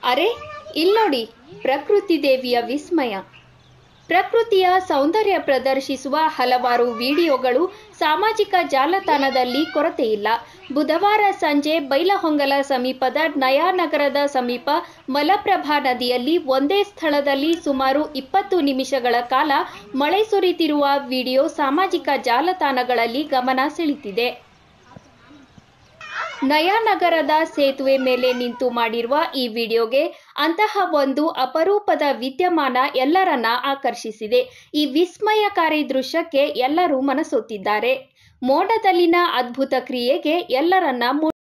ಅರೆ ಇಲ್ನೋಡಿ ಪ್ರಕೃತಿ ದೇವಿಯ ವಿಸ್ಮಯ ಪ್ರಕೃತಿಯ ಸೌಂದರ್ಯ ಪ್ರದರ್ಶಿಸುವ ಹಲವಾರು ವಿಡಿಯೋಗಳು ಸಾಮಾಜಿಕ ಜಾಲತಾಣದಲ್ಲಿ ಕೊರತೆಯಿಲ್ಲ ಬುಧವಾರ ಸಂಜೆ ಬೈಲಹೊಂಗಲ ಸಮೀಪದ ನಯಾನಗರದ ಸಮೀಪ ಮಲಪ್ರಭಾ ನದಿಯಲ್ಲಿ ಒಂದೇ ಸ್ಥಳದಲ್ಲಿ ಸುಮಾರು ಇಪ್ಪತ್ತು ನಿಮಿಷಗಳ ಕಾಲ ಮಳೆ ಸುರಿತಿರುವ ವಿಡಿಯೋ ಸಾಮಾಜಿಕ ಜಾಲತಾಣಗಳಲ್ಲಿ ಗಮನ ಸೆಳೆದಿದೆ ನಯಾನಗರದ ಸೇತುವೆ ಮೇಲೆ ನಿಂತು ಮಾಡಿರುವ ಈ ವಿಡಿಯೋಗೆ ಅಂತಹ ಒಂದು ಅಪರೂಪದ ವಿದ್ಯಮಾನ ಎಲ್ಲರನ್ನ ಆಕರ್ಷಿಸಿದೆ ಈ ವಿಸ್ಮಯಕಾರಿ ದೃಶ್ಯಕ್ಕೆ ಎಲ್ಲರೂ ಮನಸೋತಿದ್ದಾರೆ ಮೋಡದಲ್ಲಿನ ಅದ್ಭುತ ಕ್ರಿಯೆಗೆ ಎಲ್ಲರನ್ನ